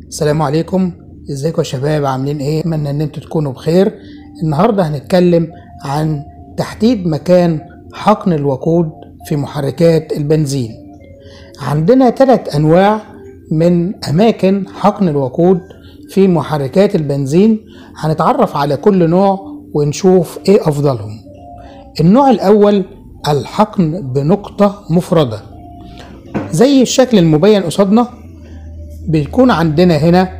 السلام عليكم ازيكم يا شباب عاملين ايه اتمنى ان انتوا تكونوا بخير النهارده هنتكلم عن تحديد مكان حقن الوقود في محركات البنزين عندنا ثلاث انواع من اماكن حقن الوقود في محركات البنزين هنتعرف على كل نوع ونشوف ايه افضلهم النوع الاول الحقن بنقطة مفردة زي الشكل المبين قصادنا بيكون عندنا هنا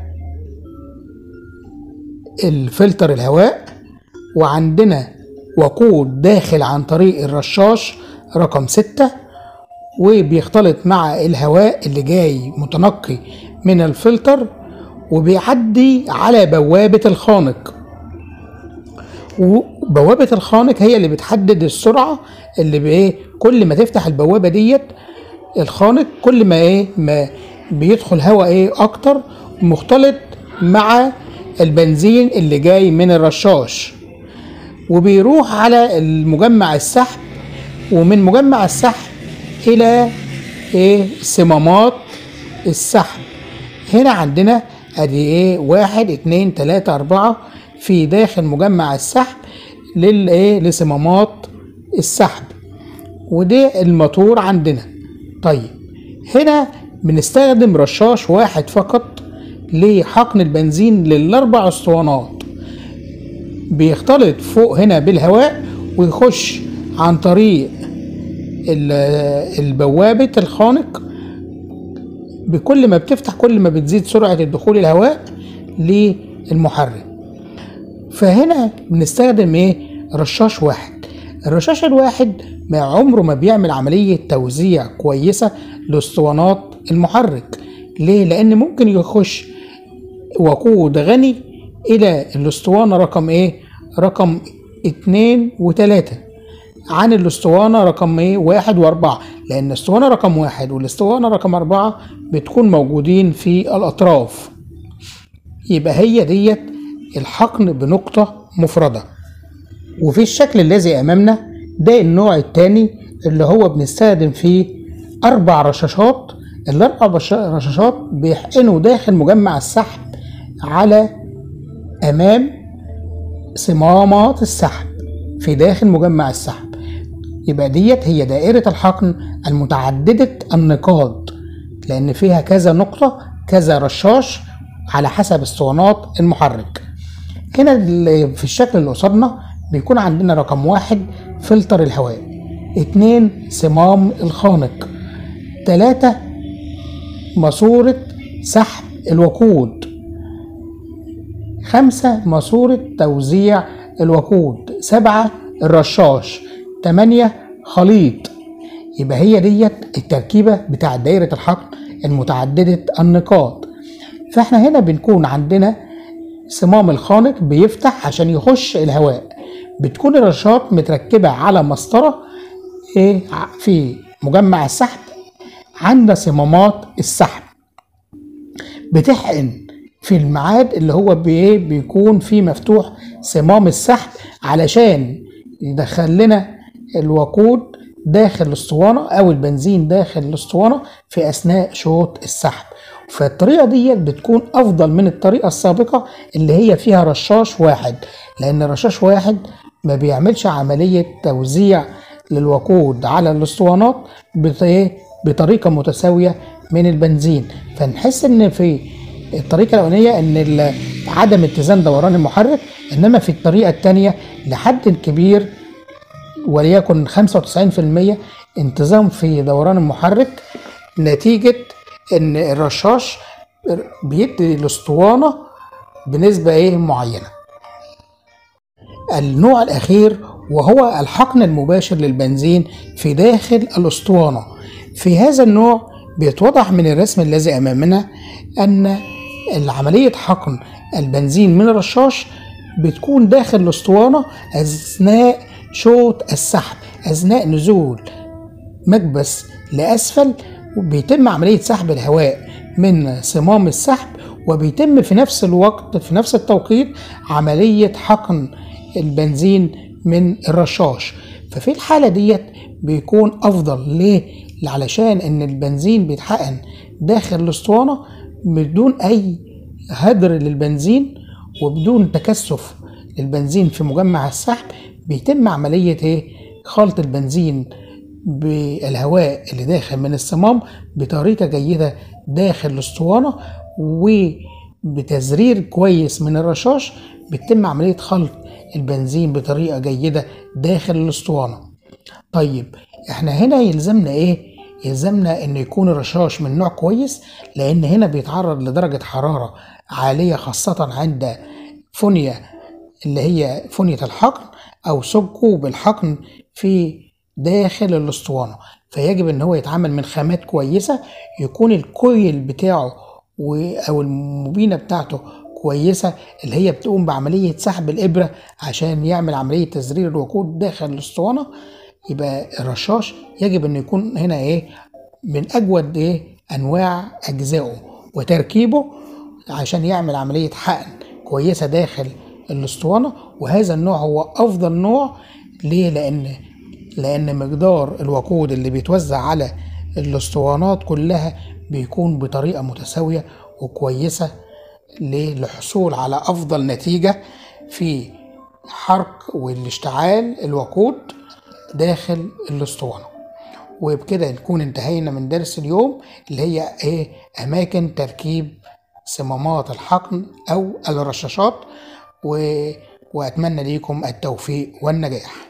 الفلتر الهواء وعندنا وقود داخل عن طريق الرشاش رقم ستة وبيختلط مع الهواء اللي جاي متنقي من الفلتر وبيعدي على بوابة الخانق وبوابة الخانق هي اللي بتحدد السرعة اللي بايه كل ما تفتح البوابة ديت الخانق كل ما ايه ما بيدخل هواء ايه اكتر مختلط مع البنزين اللي جاي من الرشاش وبيروح على المجمع السحب ومن مجمع السحب الى ايه صمامات السحب هنا عندنا ادي ايه واحد اتنين تلاتة اربعة في داخل مجمع السحب للايه لصمامات السحب وده الموتور عندنا طيب هنا بنستخدم رشاش واحد فقط لحقن البنزين للاربع اسطوانات بيختلط فوق هنا بالهواء ويخش عن طريق البوابة الخانق بكل ما بتفتح كل ما بتزيد سرعة الدخول الهواء للمحرك فهنا بنستخدم ايه رشاش واحد الرشاش الواحد ما عمره ما بيعمل عملية توزيع كويسة لاسطوانات المحرك ليه لان ممكن يخش وقود غني الى الاسطوانة رقم ايه رقم اتنين وتلاتة عن الاسطوانة رقم ايه واحد واربعة لان الاسطوانة رقم واحد والاسطوانة رقم اربعة بتكون موجودين في الاطراف يبقى هي ديت الحقن بنقطة مفردة وفي الشكل الذي أمامنا ده النوع الثاني اللي هو بنستخدم فيه أربع رشاشات الأربع رشاشات بيحقنوا داخل مجمع السحب على أمام صمامات السحب في داخل مجمع السحب يبقى ديت هي دائرة الحقن المتعددة النقاط لأن فيها كذا نقطة كذا رشاش على حسب اسطوانات المحرك هنا في الشكل اللي قصادنا بيكون عندنا رقم واحد فلتر الهواء اتنين صمام الخانق تلاتة ماسورة سحب الوقود خمسة ماسورة توزيع الوقود سبعة الرشاش تمانية خليط يبقى هي ديت التركيبة بتاع دايرة الحقن المتعددة النقاط فاحنا هنا بنكون عندنا صمام الخانق بيفتح عشان يخش الهواء بتكون الرشاط متركبة على مسطرة ايه في مجمع السحب عند صمامات السحب بتحقن في الميعاد اللي هو بي بيكون فيه مفتوح صمام السحب علشان يدخل لنا الوقود داخل الاسطوانة أو البنزين داخل الاسطوانة في أثناء شوط السحب فالطريقة دي بتكون أفضل من الطريقة السابقة اللي هي فيها رشاش واحد لأن رشاش واحد ما بيعملش عملية توزيع للوقود على الاسطوانات بطريقة متساوية من البنزين فنحس ان في الطريقة الأولانية ان عدم اتزان دوران المحرك انما في الطريقة الثانية لحد كبير وليكن 95% انتظام في دوران المحرك نتيجة ان الرشاش بيدي الاسطوانة بنسبة ايه معينة النوع الاخير وهو الحقن المباشر للبنزين في داخل الاسطوانة في هذا النوع بيتوضح من الرسم الذي امامنا ان عملية حقن البنزين من الرشاش بتكون داخل الاسطوانة اثناء شوط السحب اثناء نزول مكبس لاسفل وبيتم عملية سحب الهواء من صمام السحب وبيتم في نفس الوقت في نفس التوقيت عملية حقن البنزين من الرشاش ففي الحالة ديت بيكون أفضل ليه؟ علشان إن البنزين بيتحقن داخل الأسطوانة بدون أي هدر للبنزين وبدون تكثف للبنزين في مجمع السحب بيتم عملية ايه خلط البنزين بالهواء اللي داخل من الصمام بطريقة جيدة داخل الاسطوانة وبتزرير كويس من الرشاش بتتم عملية خلط البنزين بطريقة جيدة داخل الاسطوانة طيب احنا هنا يلزمنا ايه يلزمنا ان يكون الرشاش من نوع كويس لان هنا بيتعرض لدرجة حرارة عالية خاصة عند فونيا اللي هي فونية الحقن او ثقوب الحقن في داخل الاسطوانة فيجب ان هو يتعامل من خامات كويسة يكون الكويل بتاعه و- او المبينة بتاعته كويسة اللي هي بتقوم بعملية سحب الإبرة عشان يعمل عملية تزرير الوقود داخل الأسطوانة يبقى الرشاش يجب أن يكون هنا إيه من أجود إيه أنواع أجزائه وتركيبه عشان يعمل عملية حقن كويسة داخل الأسطوانة وهذا النوع هو أفضل نوع ليه؟ لأن لأن مقدار الوقود اللي بيتوزع على الأسطوانات كلها بيكون بطريقة متساوية وكويسة ليه؟ للحصول على أفضل نتيجة في حرق والاشتعال الوقود داخل الأسطوانة وبكده نكون انتهينا من درس اليوم اللي هي ايه أماكن تركيب صمامات الحقن أو الرشاشات و... وأتمنى ليكم التوفيق والنجاح